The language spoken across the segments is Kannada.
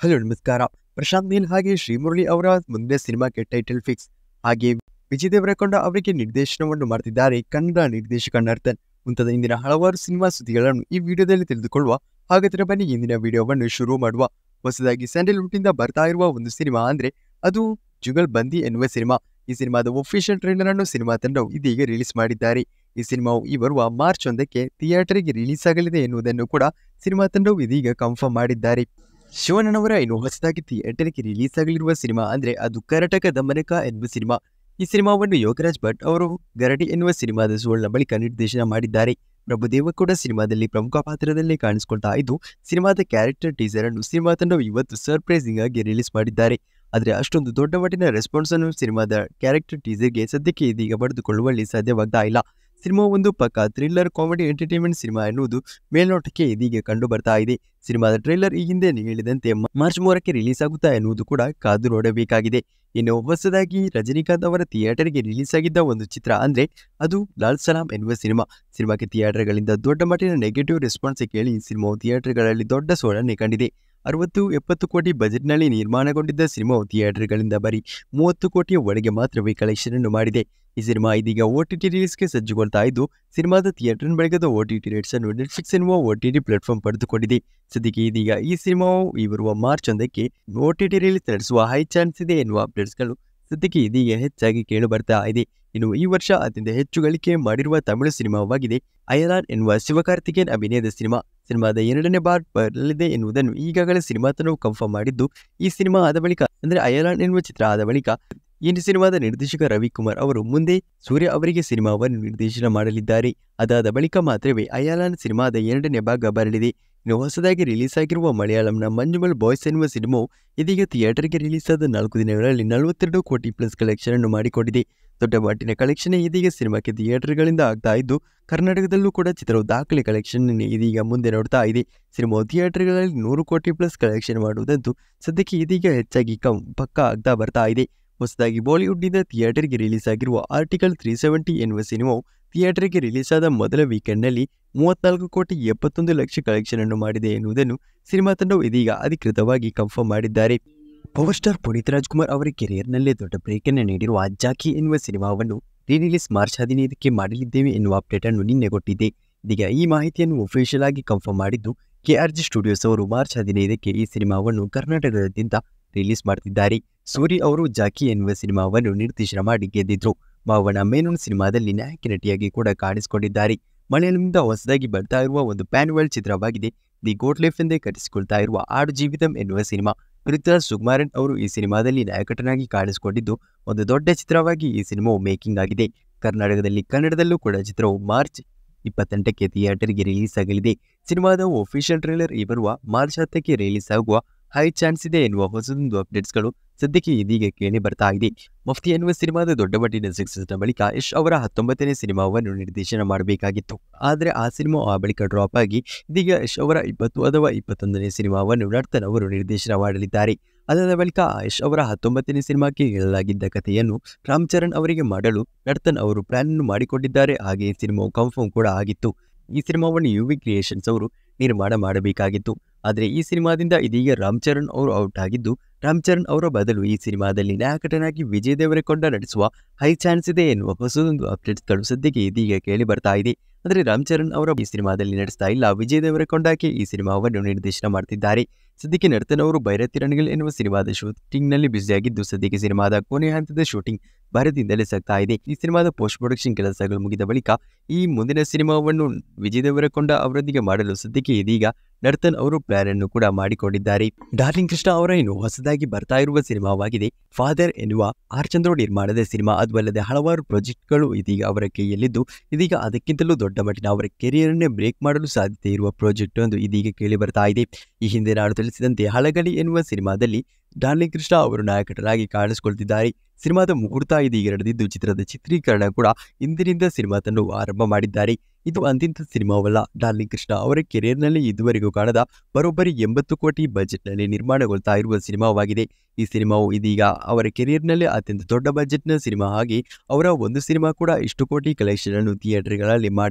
ಹಲೋ ನಮಸ್ಕಾರ ಪ್ರಶಾಂತ್ ನೀಲ್ ಹಾಗೆ ಶ್ರೀಮುರಳಿ ಅವರ ಮುಂದೆ ಸಿನಿಮಾಕ್ಕೆ ಟೈಟಲ್ ಫಿಕ್ಸ್ ಹಾಗೆ ವಿಜಯ್ ದೇವರಕೊಂಡ ಅವರಿಗೆ ನಿರ್ದೇಶನವನ್ನು ಮಾಡ್ತಿದ್ದಾರೆ ಕನ್ನಡ ನಿರ್ದೇಶಕ ನರ್ತನ್ ಮುಂತಾದ ಇಂದಿನ ಹಲವಾರು ಸಿನಿಮಾ ಸುದ್ದಿಗಳನ್ನು ಈ ವಿಡಿಯೋದಲ್ಲಿ ತಿಳಿದುಕೊಳ್ಳುವ ಹಾಗಾದರೆ ಬನ್ನಿ ಇಂದಿನ ವಿಡಿಯೋವನ್ನು ಶುರು ಮಾಡುವ ಹೊಸದಾಗಿ ಸ್ಯಾಂಡಲ್ವುಡ್ ಇಂದ ಬರ್ತಾ ಇರುವ ಒಂದು ಸಿನಿಮಾ ಅಂದ್ರೆ ಅದು ಜುಗಲ್ ಬಂದಿ ಎನ್ನುವ ಸಿನಿಮಾ ಈ ಸಿನಿಮಾದ ಒಫಿಷಿಯಲ್ ಟ್ರೈಲರ್ ಅನ್ನು ಸಿನಿಮಾ ತಂಡವು ಇದೀಗ ರಿಲೀಸ್ ಮಾಡಿದ್ದಾರೆ ಈ ಸಿನಿಮಾವು ಈ ಬರುವ ಮಾರ್ಚ್ ಒಂದಕ್ಕೆ ಥಿಯೇಟರ್ಗೆ ರಿಲೀಸ್ ಆಗಲಿದೆ ಎನ್ನುವುದನ್ನು ಕೂಡ ಸಿನಿಮಾ ತಂಡವು ಇದೀಗ ಕನ್ಫರ್ಮ್ ಮಾಡಿದ್ದಾರೆ ಶಿವಣ್ಣನವರ ಇನ್ನು ಹೊಸದಾಗಿ ಥಿಯೇಟರ್ಗೆ ರಿಲೀಸ್ ಆಗಲಿರುವ ಸಿನಿಮಾ ಅಂದ್ರೆ ಅದು ಕರ್ನಾಟಕ ದಮನಕ ಎನ್ನುವ ಸಿನಿಮಾ ಈ ಸಿನಿಮಾವನ್ನು ಯೋಗರಾಜ್ ಭಟ್ ಅವರು ಗರಡಿ ಎನ್ನುವ ಸಿನಿಮಾದ ಸುವರ್ಣ ಬಳಿಕ ನಿರ್ದೇಶನ ಮಾಡಿದ್ದಾರೆ ಪ್ರಭುದೇವ ಕೂಡ ಸಿನಿಮಾದಲ್ಲಿ ಪ್ರಮುಖ ಪಾತ್ರದಲ್ಲಿ ಕಾಣಿಸಿಕೊಳ್ತಾ ಇದ್ದು ಸಿನಿಮಾದ ಕ್ಯಾರೆಕ್ಟರ್ ಟೀಸರ್ ಅನ್ನು ಸಿನಿಮಾ ತಂಡವು ಇವತ್ತು ಸರ್ಪ್ರೈಸಿಂಗ್ ಆಗಿ ರಿಲೀಸ್ ಮಾಡಿದ್ದಾರೆ ಆದರೆ ಅಷ್ಟೊಂದು ದೊಡ್ಡ ಮಟ್ಟಿನ ರೆಸ್ಪಾನ್ಸ್ ಅನ್ನು ಸಿನಿಮಾದ ಕ್ಯಾರೆಕ್ಟರ್ ಟೀಸರ್ಗೆ ಸದ್ಯಕ್ಕೆ ಇದೀಗ ಪಡೆದುಕೊಳ್ಳುವಲ್ಲಿ ಸಾಧ್ಯವಾಗ್ತಾ ಇಲ್ಲ ಸಿನಿಮಾ ಒಂದು ಪಕ್ಕ ಥ್ರಿಲ್ಲರ್ ಕಾಮಿಡಿ ಎಂಟರ್ಟೈನ್ಮೆಂಟ್ ಸಿನಿಮಾ ಎನ್ನುವುದು ಮೇಲ್ನೋಟಕ್ಕೆ ಇದೀಗ ಕಂಡು ಬರ್ತಾ ಇದೆ ಸಿನಿಮಾದ ಟ್ರೈಲರ್ ಈ ಹಿಂದೆ ಹೇಳಿದಂತೆ ಮಾರ್ಚ್ ಮೂರಕ್ಕೆ ರಿಲೀಸ್ ಆಗುತ್ತಾ ಎನ್ನುವುದು ಕೂಡ ಕಾದು ನೋಡಬೇಕಾಗಿದೆ ಇನ್ನು ಹೊಸದಾಗಿ ರಜನಿಕಾಂತ್ ಅವರ ಥಿಯೇಟರ್ಗೆ ರಿಲೀಸ್ ಆಗಿದ್ದ ಒಂದು ಚಿತ್ರ ಅಂದ್ರೆ ಅದು ಲಾಲ್ ಸಲಾಂ ಎನ್ನುವ ಸಿನಿಮಾ ಸಿನಿಮಾಕ್ಕೆ ಥಿಯೇಟರ್ಗಳಿಂದ ದೊಡ್ಡ ಮಟ್ಟಿನ ನೆಗೆಟಿವ್ ರೆಸ್ಪಾನ್ಸ್ ಕೇಳಿ ಈ ಸಿನಿಮಾವು ಥಿಯೇಟರ್ಗಳಲ್ಲಿ ದೊಡ್ಡ ಸೋಲನ್ನೇ ಕಂಡಿದೆ ಅರವತ್ತು ಎಪ್ಪತ್ತು ಕೋಟಿ ಬಜೆಟ್ನಲ್ಲಿ ನಿರ್ಮಾಣಗೊಂಡಿದ್ದ ಸಿನಿಮಾವು ಥಿಯೇಟರ್ಗಳಿಂದ ಬರೀ ಮೂವತ್ತು ಕೋಟಿಯ ಒಳಗೆ ಮಾತ್ರವೇ ಕಲೆಕ್ಷನ್ ಅನ್ನು ಮಾಡಿದೆ ಈ ಸಿನಿಮಾ ಇದೀಗ ಓ ಟಿ ಟಿ ರಿಲೀಸ್ಗೆ ಸಜ್ಜುಗೊಳ್ತಾ ಇದ್ದು ಸಿನಿಮಾದ ಥಿಯೇಟರ್ ಬಳಿಕದ ಓ ಟಿ ಟಿ ರೇಟ್ಸ್ ಅನ್ನು ನೆಟ್ಫ್ಲಿಕ್ಸ್ ಎನ್ನುವ ಓ ಟಿ ಟಿ ಪ್ಲಾಟ್ಫಾರ್ಮ್ ಪಡೆದುಕೊಂಡಿದೆ ಸದ್ಯಕ್ಕೆ ಇದೀಗ ಈ ಸಿನಿಮಾವು ಈ ಬರುವ ಮಾರ್ಚ್ ಒಂದಕ್ಕೆ ಓ ಟಿ ಟಿ ರಿಲೀಸ್ ನಡೆಸುವ ಹೈ ಚಾನ್ಸ್ ಇದೆ ಎನ್ನುವ ಅಪ್ಡೇಟ್ಸ್ಗಳು ಸದ್ಯಕ್ಕೆ ಇದೀಗ ಹೆಚ್ಚಾಗಿ ಕೇಳಿ ಬರ್ತಾ ಇದೆ ಇನ್ನು ಈ ವರ್ಷ ಅತ್ಯಂತ ಹೆಚ್ಚು ಗಳಿಕೆ ಮಾಡಿರುವ ತಮಿಳು ಸಿನಿಮಾವಾಗಿದೆ ಅಯಲಾನ್ ಎನ್ನುವ ಶಿವಕಾರ್ತಿಕೇಯನ್ ಅಭಿನಯದ ಸಿನಿಮಾ ಸಿನಿಮಾದ ಎರಡನೇ ಬಾರ್ ಬರಲಿದೆ ಎನ್ನುವುದನ್ನು ಈಗಾಗಲೇ ಸಿನಿಮಾ ತಂಡವು ಕನ್ಫರ್ಮ್ ಮಾಡಿದ್ದು ಈ ಸಿನಿಮಾ ಆದ ಬಳಿಕ ಅಂದ್ರೆ ಅಯಲಾನ್ ಎನ್ನುವ ಚಿತ್ರ ಆದ ಬಳಿಕ ಈ ಸಿನಿಮಾದ ನಿರ್ದೇಶಕ ರವಿಕುಮಾರ್ ಅವರು ಮುಂದೆ ಸೂರ್ಯ ಅವರಿಗೆ ಸಿನಿಮಾವನ್ನು ನಿರ್ದೇಶನ ಮಾಡಲಿದ್ದಾರೆ ಅದಾದ ಬಳಿಕ ಮಾತ್ರವೇ ಅಯಲಾನ್ ಸಿನಿಮಾದ ಎರಡನೇ ಭಾಗ ಬರಲಿದೆ ಇನ್ನು ಹೊಸದಾಗಿ ರಿಲೀಸ್ ಆಗಿರುವ ಮಲಯಾಳಂನ ಮಂಜುಮಲ್ ಬಾಯ್ಸ್ ಎನ್ನುವ ಸಿನಿಮಾವು ಇದೀಗ ಥಿಯೇಟರ್ಗೆ ರಿಲೀಸ್ ಆದ ನಾಲ್ಕು ದಿನಗಳಲ್ಲಿ ನಲವತ್ತೆರಡು ಕೋಟಿ ಪ್ಲಸ್ ಕಲೆಕ್ಷನ್ ಅನ್ನು ಮಾಡಿಕೊಂಡಿದೆ ದೊಡ್ಡ ಮಟ್ಟಿನ ಕಲೆಕ್ಷನ್ ಇದೀಗ ಸಿನಿಮಾಕ್ಕೆ ಥಿಯೇಟರ್ಗಳಿಂದ ಆಗ್ತಾ ಇದ್ದು ಕರ್ನಾಟಕದಲ್ಲೂ ಕೂಡ ಚಿತ್ರವು ದಾಖಲೆ ಕಲೆಕ್ಷನ್ ಇದೀಗ ಮುಂದೆ ನೋಡ್ತಾ ಇದೆ ಸಿನಿಮಾವು ಥಿಯೇಟರ್ಗಳಲ್ಲಿ ನೂರು ಕೋಟಿ ಪ್ಲಸ್ ಕಲೆಕ್ಷನ್ ಮಾಡುವುದಂತೂ ಸದ್ಯಕ್ಕೆ ಇದೀಗ ಹೆಚ್ಚಾಗಿ ಕಂ ಪಕ್ಕ ಆಗ್ತಾ ಬರ್ತಾ ಇದೆ ಹೊಸದಾಗಿ ಬಾಲಿವುಡ್ನಿಂದ ಥಿಯೇಟರ್ಗೆ ರಿಲೀಸ್ ಆಗಿರುವ ಆರ್ಟಿಕಲ್ ತ್ರೀ ಸೆವೆಂಟಿ ಎನ್ನುವ ಸಿನಿಮಾವು ಥಿಯೇಟರ್ಗೆ ರಿಲೀಸ್ ಆದ ಮೊದಲ ವೀಕೆಂಡ್ನಲ್ಲಿ ಮೂವತ್ನಾಲ್ಕು ಕೋಟಿ ಎಪ್ಪತ್ತೊಂದು ಲಕ್ಷ ಕಲೆಕ್ಷನ್ ಅನ್ನು ಮಾಡಿದೆ ಎನ್ನುವುದನ್ನು ಸಿನಿಮಾ ತಂಡವು ಇದೀಗ ಅಧಿಕೃತವಾಗಿ ಕನ್ಫರ್ಮ್ ಮಾಡಿದ್ದಾರೆ ಪವರ್ ಸ್ಟಾರ್ ಪುನೀತ್ ರಾಜ್ಕುಮಾರ್ ಅವರ ಕೆರಿಯರ್ನಲ್ಲೇ ದೊಡ್ಡ ಬ್ರೇಕ್ ಅನ್ನು ನೀಡಿರುವ ಜಾಕಿ ಎನ್ನುವ ಸಿನಿಮಾವನ್ನು ರಿಲೀಸ್ ಮಾರ್ಚ್ ಹದಿನೈದಕ್ಕೆ ಮಾಡಲಿದ್ದೇವೆ ಎನ್ನುವ ಅಪ್ಡೇಟ್ ಅನ್ನು ನಿನ್ನೆ ಕೊಟ್ಟಿದೆ ಇದೀಗ ಈ ಮಾಹಿತಿಯನ್ನು ಒಫಿಷಿಯಲ್ ಆಗಿ ಕನ್ಫರ್ಮ್ ಮಾಡಿದ್ದು ಕೆಆರ್ಜಿ ಸ್ಟುಡಿಯೋಸ್ ಅವರು ಮಾರ್ಚ್ ಹದಿನೈದಕ್ಕೆ ಈ ಸಿನಿಮಾವನ್ನು ಕರ್ನಾಟಕದಾದ್ಯಂತ ರಿಲೀಸ್ ಮಾಡ್ತಿದ್ದಾರೆ ಸೂರಿ ಅವರು ಜಾಕಿ ಎನ್ನುವ ಸಿನಿಮಾವನ್ನು ನಿರ್ದೇಶನ ಮಾಡಿ ಗೆದ್ದಿದ್ರು ಮಾವನ ಮೇನೂನ್ ಸಿನಿಮಾದಲ್ಲಿ ನಾಯಕಿ ನಟಿಯಾಗಿ ಕೂಡ ಕಾಣಿಸಿಕೊಂಡಿದ್ದಾರೆ ಮಲಯಾಳಂನಿಂದ ಹೊಸದಾಗಿ ಬರ್ತಾ ಇರುವ ಒಂದು ಪ್ಯಾನ್ ವರ್ಲ್ಡ್ ಚಿತ್ರವಾಗಿದೆ ದಿ ಗೋಟ್ ಲೈಫ್ ಎಂದೇ ಕರೆಸಿಕೊಳ್ತಾ ಇರುವ ಆಡು ಜೀವಿತಂ ಎನ್ನುವ ಸಿನಿಮಾ ಪೃಥ್ವಿರಾಜ್ ಸುಕುಮಾರನ್ ಅವರು ಈ ಸಿನಿಮಾದಲ್ಲಿ ನಾಯಕಟನಾಗಿ ಕಾಣಿಸಿಕೊಂಡಿದ್ದು ಒಂದು ದೊಡ್ಡ ಚಿತ್ರವಾಗಿ ಈ ಸಿನಿಮಾವು ಮೇಕಿಂಗ್ ಆಗಿದೆ ಕರ್ನಾಟಕದಲ್ಲಿ ಕನ್ನಡದಲ್ಲೂ ಕೂಡ ಚಿತ್ರವು ಮಾರ್ಚ್ ಇಪ್ಪತ್ತೆಂಟಕ್ಕೆ ಥಿಯೇಟರ್ಗೆ ರಿಲೀಸ್ ಆಗಲಿದೆ ಸಿನಿಮಾದ ಒಫಿಷಿಯಲ್ ಟ್ರೇಲರ್ ಈ ಬರುವ ಮಾರ್ಚ್ ಹತ್ತಕ್ಕೆ ರಿಲೀಸ್ ಆಗುವ ಹೈ ಚಾನ್ಸ್ ಇದೆ ಎನ್ನುವ ಹೊಸದೊಂದು ಅಪ್ಡೇಟ್ಸ್ಗಳು ಸದ್ಯಕ್ಕೆ ಇದೀಗ ಕೇಳಿ ಬರ್ತಾ ಇದೆ ಮಫ್ತಿ ಎನ್ನುವ ಸಿನಿಮಾದ ದೊಡ್ಡ ಮಟ್ಟಿನ ಸಕ್ಸಸ್ನ ಬಳಿಕ ಯಶ್ ಅವರ ಹತ್ತೊಂಬತ್ತನೇ ಸಿನಿಮಾವನ್ನು ನಿರ್ದೇಶನ ಮಾಡಬೇಕಾಗಿತ್ತು ಆದರೆ ಆ ಸಿನಿಮಾ ಆ ಬಳಿಕ ಡ್ರಾಪ್ ಆಗಿ ಇದೀಗ ಯಶ್ ಅವರ ಇಪ್ಪತ್ತು ಅಥವಾ ಇಪ್ಪತ್ತೊಂದನೇ ಸಿನಿಮಾವನ್ನು ನರ್ತನ್ ಅವರು ನಿರ್ದೇಶನ ಮಾಡಲಿದ್ದಾರೆ ಅದಾದ ಬಳಿಕ ಯಶ್ ಅವರ ಹತ್ತೊಂಬತ್ತನೇ ಸಿನಿಮಾಕ್ಕೆ ಹೇಳಲಾಗಿದ್ದ ಕಥೆಯನ್ನು ರಾಮ್ ಚರಣ್ ಅವರಿಗೆ ಮಾಡಲು ನರ್ತನ್ ಅವರು ಪ್ಲಾನ್ ಅನ್ನು ಮಾಡಿಕೊಂಡಿದ್ದಾರೆ ಹಾಗೆ ಈ ಸಿನಿಮಾವು ಕನ್ಫರ್ಮ್ ಕೂಡ ಆಗಿತ್ತು ಈ ಸಿನಿಮಾವನ್ನು ಯು ವಿ ಕ್ರಿಯೇಷನ್ಸ್ ಅವರು ನಿರ್ಮಾಣ ಮಾಡಬೇಕಾಗಿತ್ತು ಆದರೆ ಈ ಸಿನಿಮಾದಿಂದ ಇದೀಗ ರಾಮ್ ಚರಣ್ ಅವರು ಔಟ್ ಆಗಿದ್ದು ರಾಮ್ ಚರಣ್ ಅವರ ಬದಲು ಈ ಸಿನಿಮಾದಲ್ಲಿ ನಾಯಕಟನಾಗಿ ವಿಜಯ್ ದೇವರಕೊಂಡ ನಡೆಸುವ ಹೈ ಚಾನ್ಸ್ ಇದೆ ಎನ್ನುವ ಹೊಸದೊಂದು ಅಪ್ಡೇಟ್ಸ್ಗಳು ಸದ್ಯಕ್ಕೆ ಇದೀಗ ಕೇಳಿ ಬರ್ತಾ ಇದೆ ಆದರೆ ರಾಮ್ ಚರಣ್ ಅವರ ಈ ಸಿನಿಮಾದಲ್ಲಿ ನಡೆಸ್ತಾ ಇಲ್ಲ ವಿಜಯ್ ದೇವರಕೊಂಡಕ್ಕೆ ಈ ಸಿನಿಮಾವನ್ನು ನಿರ್ದೇಶನ ಮಾಡ್ತಿದ್ದಾರೆ ಸದ್ಯಕ್ಕೆ ನರ್ತನ್ ಅವರು ಬೈರತಿ ರಣಗಲ್ ಎನ್ನುವ ಸಿನಿಮಾದ ಶೂಟಿಂಗ್ನಲ್ಲಿ ಬ್ಯುಸಿಯಾಗಿದ್ದು ಸದ್ಯಕ್ಕೆ ಸಿನಿಮಾದ ಕೊನೆ ಹಂತದ ಶೂಟಿಂಗ್ ಭರದಿಂದಲೇ ಸಾಗ್ತಾ ಇದೆ ಈ ಸಿನಿಮಾದ ಪೋಸ್ಟ್ ಪ್ರೊಡಕ್ಷನ್ ಕೆಲಸಗಳು ಮುಗಿದ ಬಳಿಕ ಈ ಮುಂದಿನ ಸಿನಿಮಾವನ್ನು ವಿಜಯ್ ದೇವರಕೊಂಡ ಅವರೊಂದಿಗೆ ಮಾಡಲು ಸದ್ಯಕ್ಕೆ ಇದೀಗ ನರ್ತನ್ ಅವರು ಪ್ಲಾನ್ ಅನ್ನು ಕೂಡ ಮಾಡಿಕೊಂಡಿದ್ದಾರೆ ಡಾರ್ಲಿಂಗ್ ಕೃಷ್ಣ ಅವರ ಇನ್ನು ಹೊಸದಾಗಿ ಬರ್ತಾ ಇರುವ ಸಿನಿಮಾವಾಗಿದೆ ಫಾದರ್ ಎನ್ನುವ ಆರ್ ಚಂದ್ರು ನಿರ್ಮಾಣದ ಸಿನಿಮಾ ಅದು ಅಲ್ಲದೆ ಹಲವಾರು ಪ್ರಾಜೆಕ್ಟ್ಗಳು ಇದೀಗ ಅವರ ಕೈಯಲ್ಲಿದ್ದು ಇದೀಗ ಅದಕ್ಕಿಂತಲೂ ದೊಡ್ಡ ಮಟ್ಟಿನ ಅವರ ಕೆರಿಯರ್ನೇ ಬ್ರೇಕ್ ಮಾಡಲು ಸಾಧ್ಯತೆ ಇರುವ ಪ್ರಾಜೆಕ್ಟ್ ಒಂದು ಇದೀಗ ಕೇಳಿ ಬರ್ತಾ ಇದೆ ಈ ಹಿಂದೆ ನಾನು ತಿಳಿಸಿದಂತೆ ಹಳಗಲಿ ಎನ್ನುವ ಸಿನಿಮಾದಲ್ಲಿ ಡಾರ್ಲಿಂಗ್ ಕೃಷ್ಣ ಅವರು ನಾಯಕಟರಾಗಿ ಕಾಣಿಸಿಕೊಳ್ತಿದ್ದಾರೆ ಸಿನಿಮಾದ ಮುಹೂರ್ತ ಇದೀಗ ನಡೆದಿದ್ದು ಚಿತ್ರದ ಚಿತ್ರೀಕರಣ ಕೂಡ ಇಂದಿನಿಂದ ಸಿನಿಮಾ ತಂಡವು ಆರಂಭ ಮಾಡಿದ್ದಾರೆ ಇದು ಅಂತಿಂತ ಸಿನಿಮಾವಲ್ಲ ಡಾರ್ಲಿಂಗ್ ಕೃಷ್ಣ ಅವರ ಕೆರಿಯರ್ನಲ್ಲಿ ಇದುವರೆಗೂ ಕಾಣದ ಬರೋಬ್ಬರಿ ಎಂಬತ್ತು ಕೋಟಿ ಬಜೆಟ್ನಲ್ಲಿ ನಿರ್ಮಾಣಗೊಳ್ತಾ ಇರುವ ಸಿನಿಮಾವಾಗಿದೆ ಈ ಸಿನಿಮಾವು ಇದೀಗ ಅವರ ಕೆರಿಯರ್ನಲ್ಲಿ ಅತ್ಯಂತ ದೊಡ್ಡ ಬಜೆಟ್ನ ಸಿನಿಮಾ ಹಾಗೆ ಅವರ ಒಂದು ಸಿನಿಮಾ ಕೂಡ ಇಷ್ಟು ಕೋಟಿ ಕಲೆಕ್ಷನ್ ಅನ್ನು ಥಿಯೇಟರ್ಗಳಲ್ಲಿ ಮಾಡಿಲ್ಲ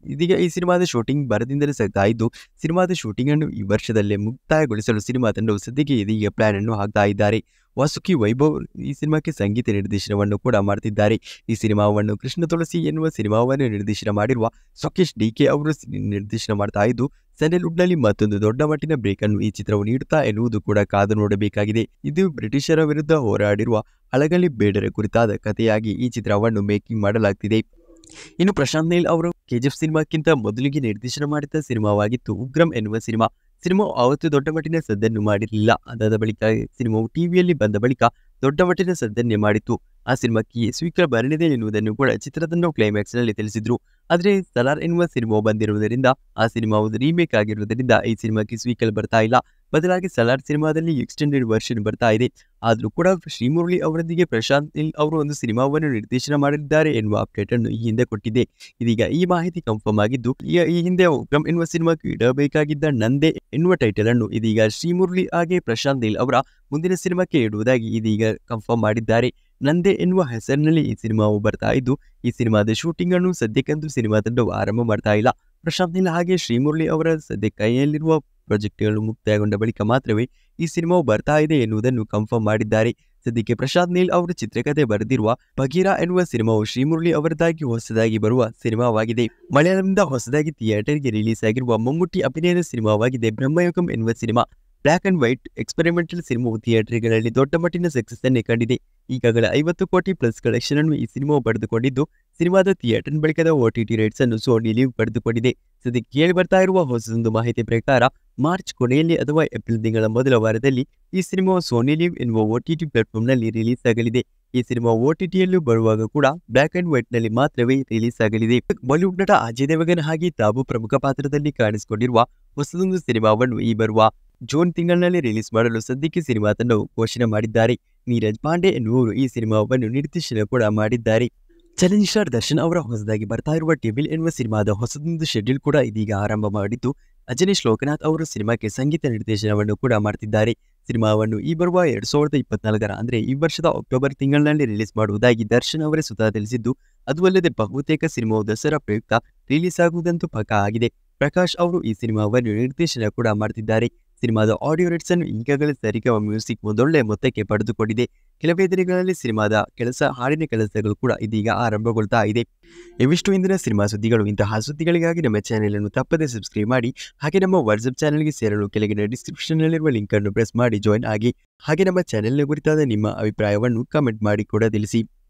ಇದೀಗ ಈ ಸಿನಿಮಾದ ಶೂಟಿಂಗ್ ಬರದಿಂದಲೇ ಸಾಗ್ತಾ ಇದ್ದು ಸಿನಿಮಾದ ಶೂಟಿಂಗ್ ಅನ್ನು ಈ ವರ್ಷದಲ್ಲೇ ಮುಕ್ತಾಯಗೊಳಿಸಲು ಸಿನಿಮಾ ತಂಡವು ಸದ್ಯಕ್ಕೆ ಇದೀಗ ಪ್ಲಾನ್ ಅನ್ನು ಹಾಕ್ತಾ ಇದ್ದಾರೆ ವಾಸುಕಿ ವೈಭವ್ ಈ ಸಿನಿಮಾಕ್ಕೆ ಸಂಗೀತ ನಿರ್ದೇಶನವನ್ನು ಕೂಡ ಮಾಡ್ತಿದ್ದಾರೆ ಈ ಸಿನಿಮಾವನ್ನು ಕೃಷ್ಣ ತುಳಸಿ ಎನ್ನುವ ಸಿನಿಮಾವನ್ನು ನಿರ್ದೇಶನ ಮಾಡಿರುವ ಸೊಕೇಶ್ ಡಿ ಕೆ ಅವರು ಸಿ- ನಿರ್ದೇಶನ ಮಾಡ್ತಾ ಇದ್ದು ಸ್ಯಾಂಡಲ್ವುಡ್ನಲ್ಲಿ ಮತ್ತೊಂದು ದೊಡ್ಡ ಮಟ್ಟಿನ ಬ್ರೇಕ್ ಅನ್ನು ಈ ಚಿತ್ರವು ನೀಡುತ್ತಾ ಎನ್ನುವುದು ಕೂಡ ಕಾದು ನೋಡಬೇಕಾಗಿದೆ ಇದು ಬ್ರಿಟಿಷರ ವಿರುದ್ಧ ಹೋರಾಡಿರುವ ಹಳಗಲಿ ಬೇಡರ ಕುರಿತಾದ ಕಥೆಯಾಗಿ ಈ ಚಿತ್ರವನ್ನು ಮೇಕಿಂಗ್ ಮಾಡಲಾಗ್ತಿದೆ ಇನ್ನು ಪ್ರಶಾಂತ್ ನೀಲ್ ಅವರು ಕೆಜಿಎಫ್ ಸಿನಿಮಾಕ್ಕಿಂತ ಮೊದಲಿಗೆ ನಿರ್ದೇಶನ ಮಾಡಿದ ಸಿನಿಮಾವಾಗಿತ್ತು ಉಗ್ರಂ ಎನ್ನುವ ಸಿನಿಮಾ ಸಿನಿಮಾವು ಆವತ್ತು ದೊಡ್ಡ ಮಟ್ಟಿನ ಸದ್ದನ್ನು ಮಾಡಿರಲಿಲ್ಲ ಅದಾದ ಬಳಿಕ ಸಿನಿಮಾವು ಟಿವಿಯಲ್ಲಿ ಬಂದ ಬಳಿಕ ದೊಡ್ಡ ಮಟ್ಟಿನ ಸದ್ದನ್ನೇ ಮಾಡಿತ್ತು ಆ ಸಿನಿಮಾಕ್ಕೆ ಸ್ವೀಕಾರ ಬರಲಿದೆ ಎನ್ನುವುದನ್ನು ಕೂಡ ಚಿತ್ರತಂಡವು ಕ್ಲೈಮ್ಯಾಕ್ಸ್ ನಲ್ಲಿ ತಿಳಿಸಿದ್ರು ಆದರೆ ಸಲಾರ್ ಎನ್ನುವ ಸಿನಿಮಾ ಬಂದಿರುವುದರಿಂದ ಆ ಸಿನಿಮಾವು ರೀಮೇಕ್ ಆಗಿರುವುದರಿಂದ ಈ ಸಿನಿಮಾಕ್ಕೆ ಸ್ವೀಕಲ್ ಬರ್ತಾ ಇಲ್ಲ ಬದಲಾಗಿ ಸಲಾರ್ ಸಿನಿಮಾದಲ್ಲಿ ಎಕ್ಸ್ಟೆಂಡೆಡ್ ವರ್ಷನ್ ಬರ್ತಾ ಇದೆ ಆದರೂ ಕೂಡ ಶ್ರೀಮುರಳಿ ಅವರೊಂದಿಗೆ ಪ್ರಶಾಂತ್ ನೀಲ್ ಅವರು ಒಂದು ಸಿನಿಮಾವನ್ನು ನಿರ್ದೇಶನ ಮಾಡಿದ್ದಾರೆ ಎನ್ನುವ ಅಪ್ಡೇಟ್ ಅನ್ನು ಈ ಹಿಂದೆ ಕೊಟ್ಟಿದೆ ಇದೀಗ ಈ ಮಾಹಿತಿ ಕನ್ಫರ್ಮ್ ಆಗಿದ್ದು ಈ- ಈ ಹಿಂದೆ ಉಗ್ರಂ ಎನ್ನುವ ಸಿನಿಮಾಕ್ಕೆ ಇಡಬೇಕಾಗಿದ್ದ ನಂದೆ ಎನ್ನುವ ಟೈಟಲ್ ಅನ್ನು ಇದೀಗ ಶ್ರೀಮುರಳಿ ಹಾಗೆ ಪ್ರಶಾಂತ್ ನೀಲ್ ಅವರ ಮುಂದಿನ ಸಿನಿಮಾಕ್ಕೆ ಇಡುವುದಾಗಿ ಇದೀಗ ಕನ್ಫರ್ಮ್ ಮಾಡಿದ್ದಾರೆ ನಂದೆ ಎನ್ನುವ ಹೆಸರಿನಲ್ಲಿ ಈ ಸಿನಿಮಾವು ಬರ್ತಾ ಇದ್ದು ಈ ಸಿನಿಮಾದ ಶೂಟಿಂಗ್ ಅನ್ನು ಸದ್ಯಕ್ಕಂತೂ ಸಿನಿಮಾ ತಂಡವು ಆರಂಭ ಮಾಡ್ತಾ ಇಲ್ಲ ಪ್ರಶಾಂತ್ ನೀಲ್ ಹಾಗೆ ಶ್ರೀಮುರಳಿ ಅವರ ಸದ್ಯ ಕೈಯಲ್ಲಿರುವ ಪ್ರಾಜೆಕ್ಟ್ಗಳು ಮುಕ್ತಾಯಗೊಂಡ ಬಳಿಕ ಮಾತ್ರವೇ ಈ ಸಿನಿಮಾವು ಬರ್ತಾ ಇದೆ ಎನ್ನುವುದನ್ನು ಕನ್ಫರ್ಮ್ ಮಾಡಿದ್ದಾರೆ ಸದ್ಯಕ್ಕೆ ಪ್ರಶಾಂತ್ ನೀಲ್ ಅವರು ಚಿತ್ರಕಥೆ ಬರೆದಿರುವ ಬಗೀರಾ ಎನ್ನುವ ಸಿನಿಮಾವು ಶ್ರೀಮುರಳಿ ಅವರದಾಗಿ ಹೊಸದಾಗಿ ಬರುವ ಸಿನಿಮಾವಾಗಿದೆ ಮಲಯಾಳಂನಿಂದ ಹೊಸದಾಗಿ ಥಿಯೇಟರ್ಗೆ ರಿಲೀಸ್ ಆಗಿರುವ ಮಮ್ಮೂಟಿ ಅಭಿನಯದ ಸಿನಿಮಾವಾಗಿದೆ ಬ್ರಹ್ಮಯುಗಂ ಎನ್ನುವ cinema black and white experimental ಸಿನಿಮಾವು ಥಿಯೇಟರ್ಗಳಲ್ಲಿ ದೊಡ್ಡ ಮಟ್ಟಿನ ಸಕ್ಸಸ್ ಅನ್ನೇ ಕಂಡಿದೆ ಈಗಾಗಲೇ ಐವತ್ತು ಕೋಟಿ ಪ್ಲಸ್ ಕಲೆಕ್ಷನ್ ಅನ್ನು ಈ ಸಿನಿಮಾವು ಪಡೆದುಕೊಂಡಿದ್ದು ಸಿನಿಮಾದ ಥಿಯೇಟರ್ ಬಳಿಕದ ಓ ಟಿ ಟಿ ರೇಟ್ಸ್ ಅನ್ನು ಸೋನಿ ಲೀವ್ ಪಡೆದುಕೊಂಡಿದೆ ಸದ್ಯಕ್ಕೆ ಕೇಳಿ ಬರ್ತಾ ಇರುವ ಹೊಸದೊಂದು ಮಾಹಿತಿ ಪ್ರಕಾರ ಮಾರ್ಚ್ ಕೊನೆಯಲ್ಲಿ ಅಥವಾ ಏಪ್ರಿಲ್ ತಿಂಗಳ ಮೊದಲ ವಾರದಲ್ಲಿ ಈ ಸಿನಿಮಾವು ಸೋನಿ ಲೀವ್ ಎನ್ನುವ ಓ ಟಿ ಟಿ ಪ್ಲಾಟ್ಫಾರ್ಮ್ನಲ್ಲಿ ರಿಲೀಸ್ ಆಗಲಿದೆ ಈ ಸಿನಿಮಾ ಓ ಟಿ ಟಿಯಲ್ಲೂ ಬರುವಾಗ ಕೂಡ ಬ್ಲ್ಯಾಕ್ ಅಂಡ್ ವೈಟ್ ನಲ್ಲಿ ಮಾತ್ರವೇ ರಿಲೀಸ್ ಆಗಲಿದೆ ಬಾಲಿವುಡ್ ನಟ ಅಜಯ್ ದೇವಗನ್ ಹಾಗೆ ತಾವು ಪ್ರಮುಖ ಪಾತ್ರದಲ್ಲಿ ಕಾಣಿಸಿಕೊಂಡಿರುವ ಹೊಸದೊಂದು ಸಿನಿಮಾವನ್ನು ಈ ಬರುವ ಜೂನ್ ತಿಂಗಳಿನಲ್ಲಿ ರಿಲೀಸ್ ಮಾಡಲು ಸದ್ಯಕ್ಕೆ ಸಿನಿಮಾ ತಂಡವು ಘೋಷಣೆ ಮಾಡಿದ್ದಾರೆ ನೀರಜ್ ಪಾಂಡೆ ಎನ್ನುವರು ಈ ಸಿನಿಮಾವನ್ನು ನಿರ್ದೇಶನ ಕೂಡ ಮಾಡಿದ್ದಾರೆ ಚಾಲೆಂಜ್ ಸ್ಟಾರ್ ದರ್ಶನ್ ಅವರ ಹೊಸದಾಗಿ ಬರ್ತಾ ಇರುವ ಟೇಬಲ್ ಎನ್ನುವ ಸಿನಿಮಾದ ಹೊಸದೊಂದು ಶೆಡ್ಯೂಲ್ ಕೂಡ ಇದೀಗ ಆರಂಭ ಮಾಡಿದ್ದು ಅಜನೀಶ್ ಲೋಕನಾಥ್ ಅವರು ಸಿನಿಮಾಕ್ಕೆ ಸಂಗೀತ ನಿರ್ದೇಶನವನ್ನು ಕೂಡ ಮಾಡ್ತಿದ್ದಾರೆ ಸಿನಿಮಾವನ್ನು ಈ ಬರುವ ಎರಡ್ ಸಾವಿರದ ಇಪ್ಪತ್ನಾಲ್ಕರ ಅಂದ್ರೆ ಈ ವರ್ಷದ ಅಕ್ಟೋಬರ್ ತಿಂಗಳಿನಲ್ಲಿ ರಿಲೀಸ್ ಮಾಡುವುದಾಗಿ ದರ್ಶನ್ ಅವರೇ ಸ್ವತಃ ತಿಳಿಸಿದ್ದು ಅದು ಅಲ್ಲದೆ ಬಹುತೇಕ ಸಿನಿಮಾವು ದಸರಾ ಪ್ರಯುಕ್ತ ರಿಲೀಸ್ ಆಗುವುದಂತೂ ಪಕ್ಕಾ ಆಗಿದೆ ಪ್ರಕಾಶ್ ಅವರು ಈ ಸಿನಿಮಾವನ್ನು ನಿರ್ದೇಶನ ಕೂಡ ಮಾಡ್ತಿದ್ದಾರೆ ಸಿನಿಮಾದ ಆಡಿಯೋ ರೇಟ್ಸ್ ಅನ್ನು ಈಗಾಗಲೇ ಸರಿಗಮ ಮ್ಯೂಸಿಕ್ ಒಂದೊಳ್ಳೆ ಮೊತ್ತಕ್ಕೆ ಪಡೆದುಕೊಂಡಿದೆ ಕೆಲವೇ ದಿನಗಳಲ್ಲಿ ಸಿನಿಮಾದ ಕೆಲಸ ಹಾಡಿನ ಕೆಲಸಗಳು ಕೂಡ ಇದೀಗ ಆರಂಭಗೊಳ್ತಾ ಇದೆ ಇವಿಷ್ಟು ಇಂದಿನ ಸಿನಿಮಾ ಸುದ್ದಿಗಳು ಇಂತಹ ಸುದ್ದಿಗಳಿಗಾಗಿ ನಮ್ಮ ಚಾನೆಲ್ ಅನ್ನು ತಪ್ಪದೆ ಸಬ್ಸ್ಕ್ರೈಬ್ ಮಾಡಿ ಹಾಗೆ ನಮ್ಮ ವಾಟ್ಸ್ಆಪ್ ಚಾನೆಲ್ಗೆ ಸೇರಲು ಕೆಳಗಿನ ಡಿಸ್ಕ್ರಿಪ್ಷನ್ನಲ್ಲಿರುವ ಲಿಂಕ್ ಅನ್ನು ಪ್ರೆಸ್ ಮಾಡಿ ಜಾಯ್ನ್ ಆಗಿ ಹಾಗೆ ನಮ್ಮ ಚಾನೆಲ್ನ ಕುರಿತಾದ ನಿಮ್ಮ ಅಭಿಪ್ರಾಯವನ್ನು ಕಮೆಂಟ್ ಮಾಡಿ ಕೂಡ ತಿಳಿಸಿ